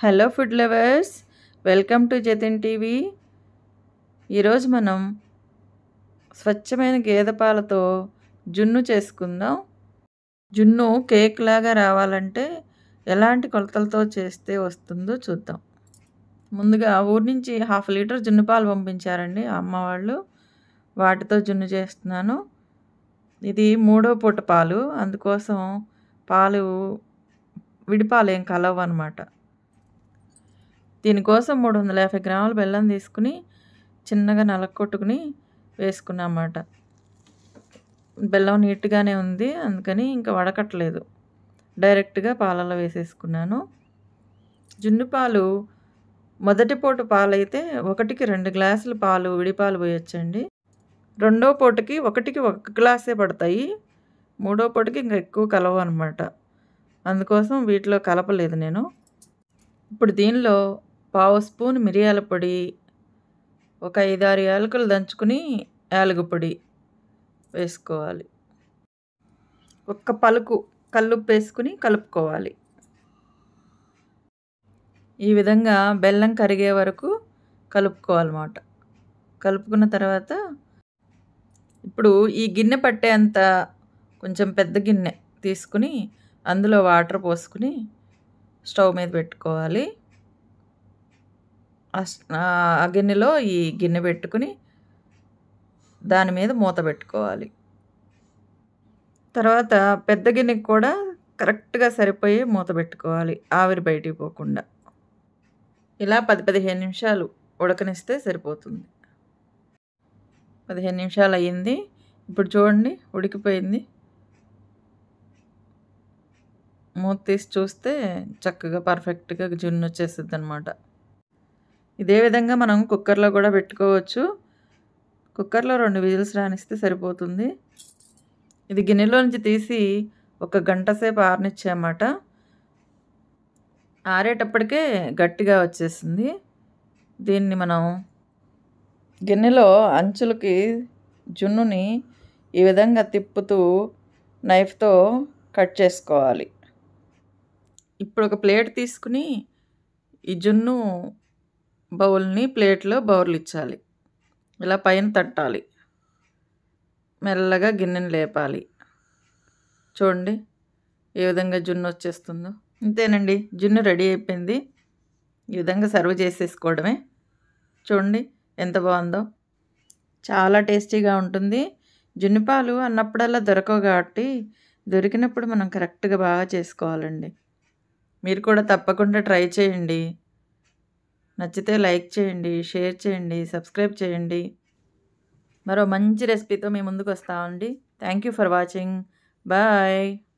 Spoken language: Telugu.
hello food lovers welcome to Jatin TV ఈరోజు మనం స్వచ్ఛమైన గేదె పాలతో జున్ను చేసుకుందాం జున్ను కేక్ లాగా రావాలంటే ఎలాంటి కొలతలతో చేస్తే వస్తుందో చూద్దాం ముందుగా ఊరి నుంచి హాఫ్ లీటర్ జున్ను పాలు పంపించారండి అమ్మ వాళ్ళు వాటితో జున్ను చేస్తున్నాను ఇది మూడో పూట పాలు అందుకోసం పాలు విడిపాలు ఏం కలవు అనమాట దీనికోసం మూడు వందల యాభై గ్రాముల బెల్లం తీసుకుని చిన్నగా నలకొట్టుకుని వేసుకున్నమాట బెల్లం నీట్గానే ఉంది అందుకని ఇంకా వడకట్లేదు డైరెక్ట్గా పాలలో వేసేసుకున్నాను జున్ను పాలు మొదటి పూట పాలు అయితే ఒకటికి రెండు గ్లాసులు పాలు విడిపాలు పోయొచ్చండి రెండో పూటకి ఒకటికి ఒక గ్లాసే పడతాయి మూడో పూటకి ఇంకా ఎక్కువ కలవు అనమాట అందుకోసం వీటిలో కలపలేదు నేను ఇప్పుడు దీనిలో పావు స్పూన్ మిరియాల పొడి ఒక ఐదారు యాలకులు దంచుకుని యాలక పొడి వేసుకోవాలి ఒక్క పలుకు కల్లుప్పు వేసుకుని కలుపుకోవాలి ఈ విధంగా బెల్లం కరిగే వరకు కలుపుకోవాలన్నమాట కలుపుకున్న తర్వాత ఇప్పుడు ఈ గిన్నె పట్టేంత కొంచెం పెద్ద గిన్నె తీసుకుని అందులో వాటర్ పోసుకుని స్టవ్ మీద పెట్టుకోవాలి ఆ గిన్నెలో ఈ గిన్నె పెట్టుకుని దాని మీద మూత పెట్టుకోవాలి తర్వాత పెద్ద గిన్నెకి కూడా కరెక్ట్గా సరిపోయి మూత పెట్టుకోవాలి ఆవిరి బయటికి పోకుండా ఇలా పది పదిహేను నిమిషాలు ఉడకనిస్తే సరిపోతుంది పదిహేను నిమిషాలు అయ్యింది ఇప్పుడు చూడండి ఉడికిపోయింది మూత తీసి చూస్తే చక్కగా పర్ఫెక్ట్గా జున్ను వచ్చేస్తుంది అనమాట ఇదే విధంగా మనం కుక్కర్లో కూడా పెట్టుకోవచ్చు కుక్కర్లో రెండు విజిల్స్ రానిస్తే సరిపోతుంది ఇది గిన్నెలో నుంచి తీసి ఒక గంట సేపు ఆరనిచ్చామాట ఆరేటప్పటికే గట్టిగా వచ్చేసింది దీన్ని మనం గిన్నెలో అంచులకి జున్నుని ఈ విధంగా తిప్పుతూ నైఫ్తో కట్ చేసుకోవాలి ఇప్పుడు ఒక ప్లేట్ తీసుకుని ఈ జున్ను బౌల్ని ప్లేట్లో బౌర్లు ఇచ్చాలి ఇలా పైన తట్టాలి మెల్లగా గిన్నెని లేపాలి చూడండి ఏ విధంగా జున్ను వచ్చేస్తుందో అంతేనండి జున్ను రెడీ అయిపోయింది ఈ విధంగా సర్వ్ చేసేసుకోవడమే చూడండి ఎంత బాగుందో చాలా టేస్టీగా ఉంటుంది జున్నుపాలు అన్నప్పుడల్లా దొరకవు కాబట్టి దొరికినప్పుడు మనం కరెక్ట్గా బాగా చేసుకోవాలండి మీరు కూడా తప్పకుండా ట్రై చేయండి నచ్చితే లైక్ చేయండి షేర్ చేయండి సబ్స్క్రైబ్ చేయండి మరో మంచి రెసిపీతో మీ ముందుకు వస్తామండి thank you for watching bye